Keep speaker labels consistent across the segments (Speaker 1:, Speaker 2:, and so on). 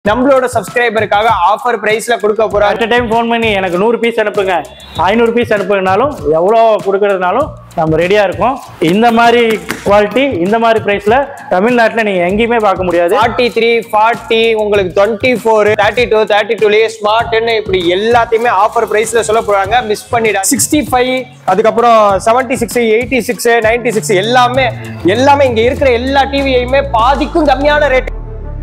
Speaker 1: நம்மளோட சப்ஸ்கிரைபருக்காக ஆஃபர் பிரைஸ்ல கொடுக்க போறாங்க
Speaker 2: அட் டைம் ஃபோன் பண்ணி எனக்கு நூறு பீஸ் அனுப்புங்க ஐநூறு பீஸ் அனுப்புங்கனாலும் எவ்வளோ கொடுக்கறதுனாலும் நம்ம ரெடியாக இருக்கோம் இந்த மாதிரி குவாலிட்டி இந்த மாதிரி ப்ரைஸில் தமிழ்நாட்டில் நீங்கள் எங்கேயுமே பார்க்க முடியாது
Speaker 1: ஃபார்ட்டி த்ரீ ஃபார்ட்டி உங்களுக்கு twenty four thirty two thirty டூலேயே ஸ்மார்ட்னு இப்படி எல்லாத்தையுமே ஆஃபர் பிரைஸ்ல சொல்ல போறாங்க மிஸ் பண்ணிடா சிக்ஸ்டி ஃபைவ் அதுக்கப்புறம் seventy six eighty six ninety six எல்லாமே எல்லாமே இங்க இருக்கிற எல்லா டிவியையுமே பாதிக்கும் கம்மியான rate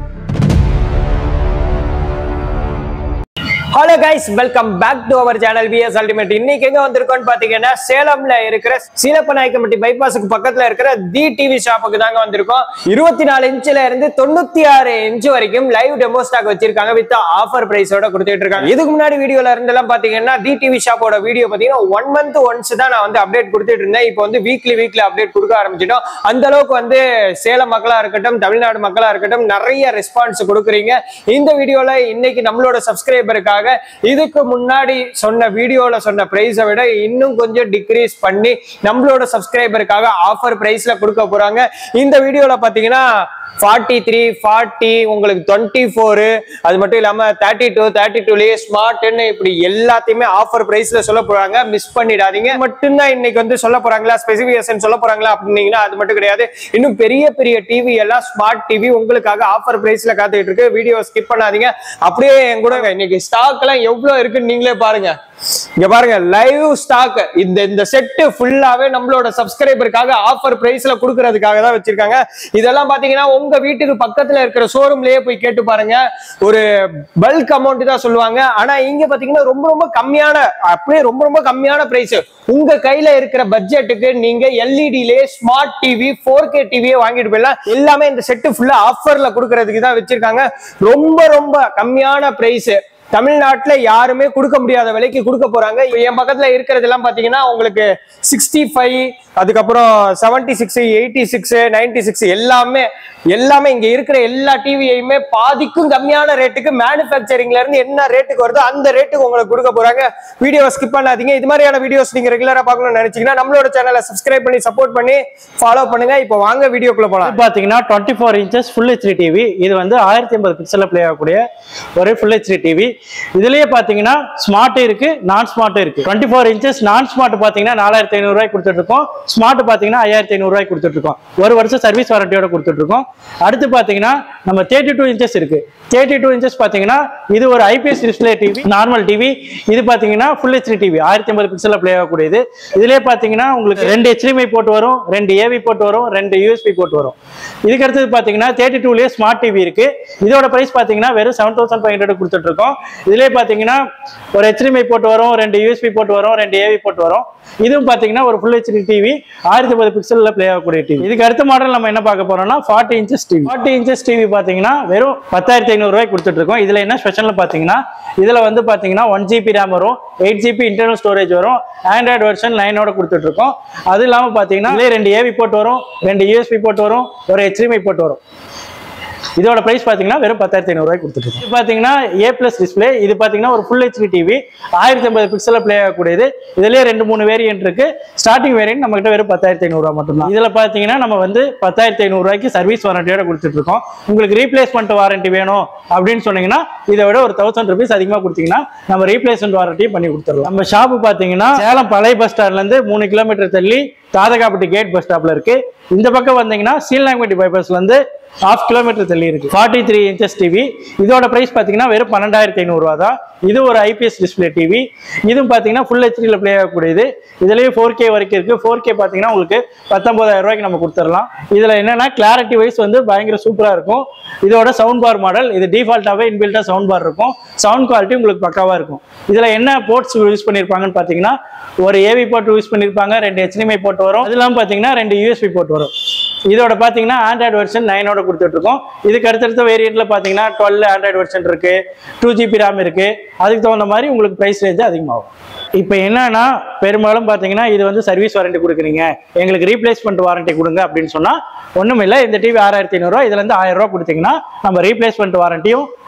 Speaker 1: hello guys welcome back to our channel PS ultimate இன்னைக்கு எங்க வந்திருக்கோம்னு பாத்தீங்கன்னா சேலம்ல இருக்கிற சீலப்பநாயக்கம்பட்டி பைபாஸுக்கு பக்கத்துல இருக்கிற தி டிவி ஷாப்புக்கு தாங்க வந்திருக்கோம் இருபத்தி நாலு இன்ச்ல இருந்து தொண்ணூத்தி ஆறு இன்ச் வரைக்கும் லைவ் டெமோ ஸ்டாக் வச்சிருக்காங்க வித் ஆஃபர் பிரைஸோட கொடுத்துட்டு இருக்காங்க இதுக்கு முன்னாடி வீடியோல இருந்து எல்லாம் பாத்தீங்கன்னா தி டிவி ஷாப்போட வீடியோ பாத்தீங்கன்னா ஒன் மந்த் ஒன்ஸ் தான் நான் வந்து அப்டேட் கொடுத்துட்டு இருந்தேன் இப்போ வந்து வீக்லி வீக்லி அப்டேட் கொடுக்க ஆரம்பிச்சிட்டோம் அந்த அளவுக்கு வந்து சேலம் மக்களா இருக்கட்டும் தமிழ்நாடு மக்களா இருக்கட்டும் நிறைய ரெஸ்பான்ஸ் கொடுக்குறீங்க இந்த வீடியோல இன்னைக்கு நம்மளோட சப்ஸ்கிரைபருக்காக இதுக்கு முன்னாடி சொன்ன வீடியோல சொன்ன பிரைஸை விட இன்னும் கொஞ்சம் டிக்ரீஸ் பண்ணி நம்மளோட சப்ஸ்கிரைபருக்காக ஆஃபர் பிரைஸ்ல கொடுக்க போறாங்க இந்த வீடியோல பாத்தீங்கன்னா ஃபார்ட்டி த்ரீ ஃபார்ட்டி உங்களுக்கு டுவெண்ட்டி ஃபோரு அது மட்டும் இல்லாம தேர்ட்டி டூ தேர்ட்டி டூலயே ஸ்மார்ட்னு இப்படி எல்லாத்தையுமே ஆஃபர் பிரைஸ்ல சொல்ல போறாங்க மிஸ் பண்ணிடாதீங்க மட்டும்தான் இன்னைக்கு வந்து சொல்ல போறாங்களா ஸ்பெசிபிகேஷன் சொல்ல போறாங்களா அப்படின்னீங்கன்னா அது மட்டும் கிடையாது இன்னும் பெரிய பெரிய டிவி எல்லாம் ஸ்மார்ட் டிவி உங்களுக்காக ஆஃபர் பிரைஸ்ல காத்துக்கிட்டு இருக்கு வீடியோ ஸ்கிப் பண்ணாதீங்க அப்படியே என் கூட இன்னைக்கு ஸ்டாக் எல்லாம் எவ்வளவு இருக்குன்னு நீங்களே பாருங்க இங்க பாருங்க லைவ் ஸ்டாக் இந்த இந்த செட்டு ஃபுல்லாவே நம்மளோட சப்ஸ்கிரைபருக்காக ஆஃபர் பிரைஸ்ல கொடுக்கறதுக்காக தான் வச்சிருக்காங்க இதெல்லாம் பாத்தீங்கன்னா உங்க வீட்டுக்கு பக்கத்துல இருக்கிற ஷோரூம்லயே போய் கேட்டு பாருங்க ஒரு பல்க் அமௌண்ட் தான் சொல்லுவாங்க ஆனா இங்க பாத்தீங்கன்னா ரொம்ப ரொம்ப கம்மியான அப்படியே ரொம்ப ரொம்ப கம்மியான பிரைஸ் உங்க கையில இருக்கிற பட்ஜெட்டுக்கு நீங்க எல்இடிலே ஸ்மார்ட் டிவி ஃபோர் கே டிவியே வாங்கிட்டு போயிடலாம் எல்லாமே இந்த செட்டு ஃபுல்லா ஆஃபர்ல கொடுக்கறதுக்கு தான் வச்சிருக்காங்க ரொம்ப ரொம்ப கம்மியான பிரைஸ் தமிழ்நாட்டுல யாருமே கொடுக்க முடியாத விலைக்கு கொடுக்க போறாங்க இப்ப என் பக்கத்துல இருக்கிறதெல்லாம் பாத்தீங்கன்னா உங்களுக்கு சிக்ஸ்டி ஃபைவ் அதுக்கப்புறம் seventy six eighty six ninety six எல்லாமே எல்லாமே இங்க இருக்கிற எல்லா டிவியையுமே பாதிக்கும் கம்மியான ரேட்டுக்கு மேனுஃபேக்சரிங்ல இருந்து என்ன ரேட்டுக்கு வருதோ அந்த ரேட்டுக்கு உங்களுக்கு கொடுக்க போறாங்க வீடியோவை ஸ்கிப் பண்ணாதீங்க இது மாதிரியான வீடியோஸ் நீங்க ரெகுலரா பார்க்கணும்னு நினைச்சீங்கன்னா நம்மளோட சேனலை சப்ஸ்கிரைப் பண்ணி சப்போர்ட் பண்ணி ஃபாலோ பண்ணுங்க இப்போ வாங்க வீடியோக்குள்ள போலாம்
Speaker 2: இது பார்த்தீங்கன்னா twenty four inches full HD TV இது வந்து ஆயிரத்தி ஐம்பது பிக்சலில் ப்ளே ஆகக்கூடிய ஒரு ஃபுல் ஹெச்டி டிவி இதுலயே பார்த்தீங்கன்னா ஸ்மார்ட் இருக்கு நான் ஸ்மார்ட் இருக்கு twenty four inches non smart பார்த்தீங்கன்னா நாலாயிரத்தி ஐநூறுரூவாய்க்கு கொடுத்துட்டு இருக்கோம் ஸ்மார்ட் பார்த்தீங்கன்னா ஐயாயிரத்தி ஐநூறுரூவாய்க்கு கொடுத்துட்டு இருக்கோம் ஒரு வருஷம் சர்வீஸ் வாரண்டியோட கொடுத்துட்டு இருக்கோம் அடுத்து பார்த்தீங்கன்னா நம்ம தேர்ட்டி டூ இன்ச்சஸ் இருக்கு தேர்ட்டி டூ இன்ச்சஸ் பார்த்தீங்கன்னா இது ஒரு IPS display TV normal TV இது பார்த்தீங்கன்னா ஃபுல் ஹெச்டி டிவி ஆயிரத்தி ஐம்பது பிக்சலில் ப்ளே ஆகக்கூடியது இதுலேயே பார்த்தீங்கன்னா உங்களுக்கு ரெண்டு HDMI போட்டு வரும் ரெண்டு ஏவி போட்டு வரும் ரெண்டு யூஎஸ்பி போட்டு வரும் இதுக்கு அடுத்தது பார்த்தீங்கன்னா தேர்ட்டி டூலேயே ஸ்மார்ட் டிவி இருக்கு இதோட பிரைஸ் பார்த்தீங்கன்னா வெறும் செவன் தௌசண்ட் ஃபைவ் ஹண்ட்ரட் கொடுத்துட்டு இருக்கோம் இதுலேயே பார்த்தீங்கன்னா ஒரு HDMI போட்டு வரும் ரெண்டு யூஎஸ்பி போட்டு வரும் ரெண்டு ஏவி போட்டு வரும் இதுவும் பார்த்தீங்கன்னா ஒரு ஃபுல் ஹெச்டி டிவி ஆயிரத்தி ஐம்பது பிக்சலில் ப்ளே ஆகக்கூடிய டிவி இதுக்கு அடுத்த மாடல் நம்ம என்ன பார்க்க போறோம்னா forty inches TV forty inches TV பார்த்தீங்கன்னா வெறும் பத்தாயிரத்தி ஐநூறுரூவாய்க்கு கொடுத்துட்டு இருக்கோம் இதில் என்ன ஸ்பெஷல்னு பார்த்தீங்கன்னா இதில் வந்து பார்த்தீங்கன்னா ஒன் ஜிபி ரேம் வரும் எயிட் ஜிபி இன்டர்னல் ஸ்டோரேஜ் வரும் ஆண்ட்ராய்டு வெர்ஷன் நைனோட கொடுத்துட்டு இருக்கோம் அது இல்லாமல் பார்த்தீங்கன்னா இதுலேயே ரெண்டு ஏவி போட்டு வரும் ரெண்டு யூஎஸ்பி போட்டு வரும் ஒரு HDMI போட்டு வரும் இதோட பிரைஸ் பார்த்தீங்கன்னா வெறும் பத்தாயிரத்தி ஐநூறுரூவாய்க்கு கொடுத்துருக்கு இது பார்த்தீங்கன்னா ஏ ப்ளஸ் டிஸ்பிளே இது பார்த்தீங்கன்னா ஒரு ஃபுல் ஹெச்டி டிவி ஆயிரத்தி ஐம்பது பிக்சலில் ப்ளே ஆகக்கூடியது இதுலேயே ரெண்டு மூணு வேரியன்ட் இருக்கு ஸ்டார்டிங் வேரியன்ட் நம்ம கிட்ட வெறும் பத்தாயிரத்தி ஐநூறுரூவா மட்டும்தான் இதில் பார்த்தீங்கன்னா நம்ம வந்து பத்தாயிரத்தி ஐநூறுரூவாய்க்கு சர்வீஸ் வாரண்டியோட கொடுத்துட்டு இருக்கோம் உங்களுக்கு ரீப்ளேஸ்மெண்ட் வாரண்டி வேணும் அப்படின்னு சொன்னீங்கன்னா இதை விட ஒரு தௌசண்ட் ருபீஸ் அதிகமாக கொடுத்தீங்கன்னா நம்ம ரீப்ளேஸ்மெண்ட் வாரண்டியும் பண்ணி கொடுத்துடலாம் நம்ம ஷாப்பு பார்த்தீங்கன்னா சேலம் பழைய பஸ் ஸ்டாண்ட்லேருந்து மூணு கிலோமீட்டர் தள்ளி தாதகாப்பட்டி கேட் பஸ் ஸ்டாப்ல இருக்கு இந்த பக்கம் வந்தீங்கன்னா சீல்நாயம்பட்டி பைபாஸ்ல இருந்து ஹாஃப் கிலோமீட்டர் தள்ளி இருக்கு ஃபார்ட்டி த்ரீ இன்ச்சஸ் டிவி இதோட பிரைஸ் பார்த்தீங்கன்னா வெறும் பன்னெண்டாயிரத்தி ஐநூறுரூவா தான் இது ஒரு ஐபிஎஸ் டிஸ்பிளே டிவி இதுவும் பார்த்தீங்கன்னா ஃபுல் ஹெச்டியில் ப்ளே ஆகக்கூடியது இதுலேயும் ஃபோர் கே வரைக்கும் இருக்கு ஃபோர் கே பார்த்தீங்கன்னா உங்களுக்கு பத்தொன்பதாயிரம் ரூபாய்க்கு நம்ம கொடுத்துடலாம் இதில் என்னன்னா கிளாரிட்டி வைஸ் வந்து பயங்கர சூப்பராக இருக்கும் இதோட சவுண்ட் பார் மாடல் இது டிஃபால்ட்டாகவே இன்பில்ட்டாக சவுண்ட் பார் இருக்கும் சவுண்ட் குவாலிட்டி உங்களுக்கு பக்காவாக இருக்கும் இதில் என்ன போர்ட்ஸ் யூஸ் பண்ணியிருப்பாங்கன்னு பார்த்தீங்கன்னா ஒரு ஏவி போர்ட் யூஸ் பண்ணியிருப்பாங்க ரெண்டு HDMI போட்டு வரும் அது இல்லாமல் பார்த்தீங்கன்னா ரெண்டு யூஎஸ்பி போட்டு வரும் இதோட பார்த்தீங்கன்னா ஆண்ட்ராய்டு வெர்ஷன் நைனோட கொடுத்துட்ருக்கோம் இதுக்கு அடுத்தடுத்த வேரியண்ட்ல பார்த்தீங்கன்னா டுவெல் ஆண்ட்ராய்டு வெர்ஷன் இருக்கு டூ ஜிபி ரேம் இருக்கு அதுக்கு தகுந்த மாதிரி உங்களுக்கு ப்ரைஸ் ரேஞ்சு அதிகமாகும் இப்போ என்னன்னா பெரும்பாலும் பார்த்தீங்கன்னா இது வந்து சர்வீஸ் வாரண்டி கொடுக்குறீங்க எங்களுக்கு ரீப்ளேஸ்மெண்ட் வாரண்டி கொடுங்க அப்படின்னு சொன்னால் ஒன்றும் இல்லை இந்த டிவி ஆறாயிரத்தி ஐநூறுரூவா இதுலேருந்து ஆயிரம் ரூபா கொடுத்தீங்கன்னா நம்ம ரீப்ளேஸ்மெண்ட் வாரண்டியும்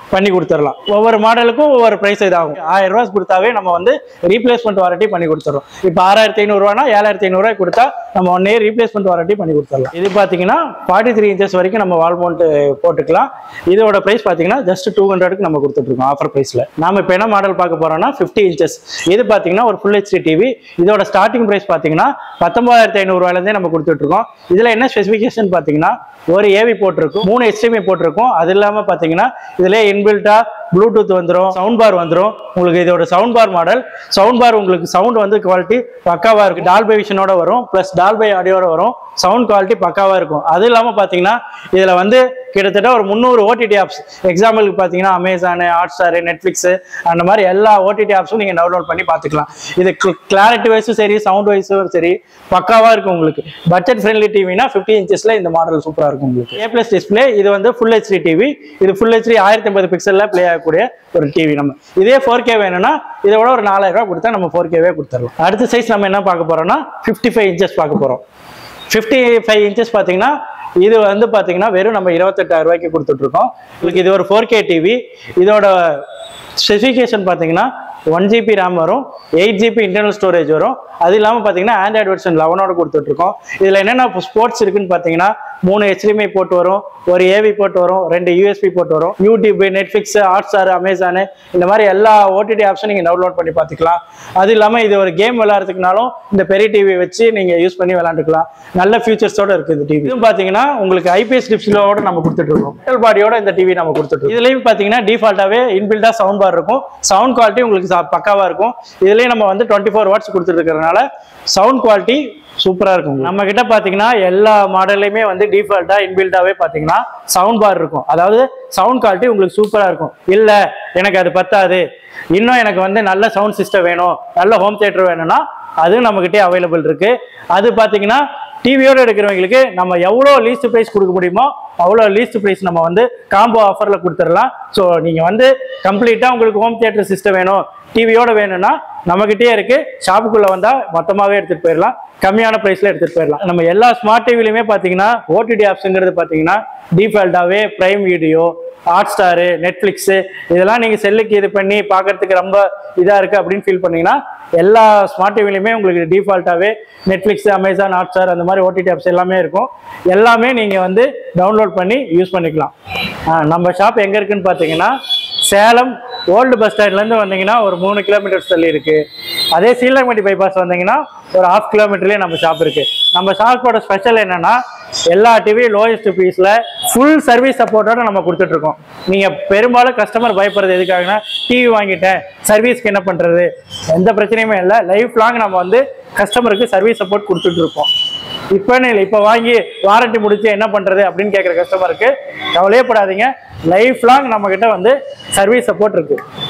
Speaker 2: பண்ணி கொடுத்துடலாம் ஒவ்வொரு மாடலுக்கும் ஒவ்வொரு ப்ரைஸ் இதாகும் ஆயிரம் ரூபாய் கொடுத்தாவே நம்ம வந்து ரீப்ளேஸ்மெண்ட் வாரண்டி பண்ணி கொடுத்துறோம் இப்போ ஆறாயிரத்தி ஐநூறுரூவானா ஏழாயிரத்தி ஐநூறுரூவா கொடுத்தா நம்ம ஒன் இயர் ரீப்ளேஸ்மெண்ட் வாரண்டி பண்ணி கொடுத்துடலாம் இது பார்த்தீங்கன்னா ஃபார்ட்டி த்ரீ இன்ச்சஸ் வரைக்கும் நம்ம வால் மவுண்ட் போட்டுக்கலாம் இதோட ப்ரைஸ் பார்த்தீங்கன்னா ஜஸ்ட் டூ ஹண்ட்ரடுக்கு நம்ம கொடுத்துட்ருக்கோம் ஆஃபர் ப்ரைஸில் நாம இப்போ என்ன மாடல் பார்க்க போறோம்னா ஃபிஃப்டி இன்ச்சஸ் இது பார்த்தீங்கன்னா ஒரு ஃபுல் ஹெச்டி டிவி இதோட ஸ்டார்டிங் ப்ரைஸ் பார்த்தீங்கன்னா பத்தொன்பதாயிரத்தி ஐநூறுரூவாலேருந்தே நம்ம கொடுத்துட்ருக்கோம் இதில் என்ன ஸ்பெசிஃபிகேஷன் பார்த்தீங்கன்னா ஒரு ஏவி போட்டிருக்கும் மூணு HDMI போட்டிருக்கும் அது இல்லாமல் பார்த்தீங்கன்னா இதில் இன்பில்ட்டா ப்ளூடூத் வந்துடும் சவுண்ட் பார் வந்துடும் உங்களுக்கு இதோட sound bar model sound bar உங்களுக்கு சவுண்ட் வந்து குவாலிட்டி பக்காவாக இருக்கும் டால்பை விஷனோட வரும் ப்ளஸ் டால்பை ஆடியோட வரும் சவுண்ட் குவாலிட்டி பக்காவாக இருக்கும் அது இல்லாமல் பார்த்தீங்கன்னா இதில் வந்து கிட்டத்தட்ட ஒரு முந்நூறு ஓடிடி ஆப்ஸ் எக்ஸாம்பிளுக்கு பார்த்தீங்கன்னா அமேசானு ஹாட் ஸ்டாரு நெட்ஃப்ளிக்ஸு அந்த மாதிரி எல்லா ஓடிடி ஆப்ஸும் நீங்கள் டவுன்லோட் பண்ணி பார்த்துக்கலாம் இது கிளாரிட்டி வைஸும் சரி சவுண்ட் வைஸும் சரி பக்காவாக இருக்கும் உங்களுக்கு பட்ஜெட் ஃப்ரெண்ட்லி டிவினா ஃபிஃப்டி இன்ச்சஸில் இந்த மாடல் சூப்பராக இருக்கும் உங்களுக்கு ஏ ப்ளஸ் டிஸ்பிளே இது வந்து ஃபுல் ஹெச்டி டிவி இது ஃபுல் ஹெச்டி ஆயிரத்தி ஐம்பது பிக்சலில் ப்ளே ஆகக்கூடிய ஒரு டிவி நம்ம இதே ஃபோர் கே வேணும்னா இதை விட ஒரு நாலாயிரம் ரூபாய் கொடுத்தா நம்ம ஃபோர் கேவே கொடுத்துடலாம் அடுத்த சைஸ் நம்ம என்ன பார்க்க போறோம்னா ஃபிஃப்டி ஃபைவ் இன்ச்சஸ் பார்க்க போகிறோம் ஃபிஃப்டி ஃபைவ் இன்ச்சஸ் பார்த்தீங்கன்னா இது வந்து பார்த்தீங்கன்னா வெறும் நம்ம இருபத்தெட்டாயிரம் ரூபாய்க்கு கொடுத்துட்ருக்கோம் உங்களுக்கு இது ஒரு ஃபோர் கே டிவி இதோட ஸ்பெசிஃபிகேஷன் பார்த்தீங்கன்னா ஒன் ஜிபி ரேம் வரும் எயிட் ஜிபி இன்டர்னல் ஸ்டோரேஜ் வரும் அது இல்லாமல் பார்த்தீங்கன்னா ஆண்ட்ராய்டு வெர்ஷன் லெவனோட கொடுத்துட்ருக்கோம் இதில் என்னென்ன ஸ்போர்ட்ஸ் இருக்குன்னு பார்த்தீங்கன்னா மூணு HDMI போட்டு வரும் ஒரு ஏவி போட்டு வரும் ரெண்டு யூஎஸ்பி போட்டு வரும் யூடியூப் நெட்ஃப்ளிக்ஸ் ஹாட்ஸ்டார் அமேசானு இந்த மாதிரி எல்லா ஓடிடி ஆப்ஸும் நீங்கள் டவுன்லோட் பண்ணி பார்த்துக்கலாம் அது இல்லாமல் இது ஒரு கேம் விளையாடுறதுக்குனாலும் இந்த பெரிய டிவி வச்சு நீங்கள் யூஸ் பண்ணி விளையாண்டுக்கலாம் நல்ல ஃபியூச்சர்ஸோட இருக்குது இந்த டிவி இதுவும் பார்த்தீங்கன்னா உங்களுக்கு ஐபிஎஸ் டிஸ்பிளோட நம்ம கொடுத்துட்ருக்கோம் மெட்டல் பாடியோட இந்த டிவி நம்ம கொடுத்துட்ருக்கோம் இதுலேயும் பார்த்தீங்கன்னா டிஃபால்ட்டாகவே இன்பில்டாக சவுண்ட் பார் இருக்கும் சவுண்ட் குவாலிட்டி உங்களுக்கு ச- பக்காவா இருக்கும் இதுலேயும் நம்ம வந்து டுவெண்ட்டி ஃபோர் வாட்ஸ் கொடுத்துருக்கறனால சவுண்ட் குவாலிட்டி சூப்பரா இருக்கும் நம்ம கிட்ட பாத்தீங்கன்னா எல்லா மாடல்லையுமே வந்து டிஃபால்ட்டா இன்பில்டாவே பாத்தீங்கன்னா சவுண்ட் பார் இருக்கும் அதாவது சவுண்ட் குவாலிட்டி உங்களுக்கு சூப்பரா இருக்கும் இல்ல எனக்கு அது பத்தாது இன்னும் எனக்கு வந்து நல்ல சவுண்ட் சிஸ்டம் வேணும் நல்ல ஹோம் தியேட்டர் வேணும்னா அது நம்மகிட்டே அவைலபிள் இருக்கு அது பாத்தீங்கன்னா டிவியோட எடுக்கிறவங்களுக்கு நம்ம எவ்வளோ லீஸ்ட் ப்ரைஸ் கொடுக்க முடியுமோ அவ்வளோ லீஸ்ட் ப்ரைஸ் நம்ம வந்து காம்போ ஆஃபரில் கொடுத்துடலாம் ஸோ நீங்கள் வந்து கம்ப்ளீட்டாக உங்களுக்கு ஹோம் தியேட்டர் சிஸ்டம் வேணும் டிவியோட வேணும்னா நம்மகிட்டயே இருக்கு ஷாப்புக்குள்ள வந்தா மொத்தமாவே எடுத்துட்டு போயிடலாம் கம்மியான பிரைஸ்ல எடுத்துட்டு போயிடலாம் நம்ம எல்லா ஸ்மார்ட் டிவிலையுமே பாத்தீங்கன்னா ஓடிடி ஆப்ஸ்ங்கிறது பாத்தீங்கன்னா டிஃபால்ட்டாவே Prime Video Hotstar Netflix இதெல்லாம் நீங்கள் செல்லுக்கு இது பண்ணி பார்க்கறதுக்கு ரொம்ப இதாக இருக்குது அப்படின்னு ஃபீல் பண்ணீங்கன்னா எல்லா ஸ்மார்ட் டிவிலையுமே உங்களுக்கு டிஃபால்ட்டாகவே நெட்ஃப்ளிக்ஸ் அமேசான் ஹாட் ஸ்டார் அந்த மாதிரி ஓடிடி ஆப்ஸ் எல்லாமே இருக்கும் எல்லாமே நீங்கள் வந்து டவுன்லோட் பண்ணி யூஸ் பண்ணிக்கலாம் ஆ, நம்ம ஷாப் எங்கே இருக்குன்னு பார்த்தீங்கன்னா சேலம் ஓல்டு பஸ் ஸ்டாண்ட்லேருந்து வந்தீங்கன்னா ஒரு மூணு கிலோமீட்டர்ஸ் தள்ளி இருக்கு அதே சீலங்கமட்டி பைபாஸ் வந்தீங்கன்னா ஒரு ஹாஃப் கிலோமீட்டர்லேயே நம்ம ஷாப் இருக்கு நம்ம ஷாப்போட ஸ்பெஷல் என்னன்னா எல்லா டிவி லோயஸ்ட் பீஸில் ஃபுல் சர்வீஸ் சப்போர்ட்டோட நம்ம கொடுத்துட்டு இருக்கோம் நீங்கள் பெரும்பாலும் கஸ்டமர் பயப்படுறது எதுக்காகனா டிவி வாங்கிட்டேன் சர்வீஸ்க்கு என்ன பண்ணுறது எந்த பிரச்சனையுமே இல்லை லைஃப் லாங் நம்ம வந்து கஸ்டமருக்கு சர்வீஸ் சப்போர்ட் கொடுத்துட்டு இருக்கோம் இப்போன்னு இல்லை இப்போ வாங்கி வாரண்டி முடிச்சு என்ன பண்ணுறது அப்படின்னு கேட்குற கஸ்டமருக்கு கவலையே படாதீங்க லைஃப் லாங் நம்ம கிட்ட வந்து சர்வீஸ் சப்போர்ட் இருக்கு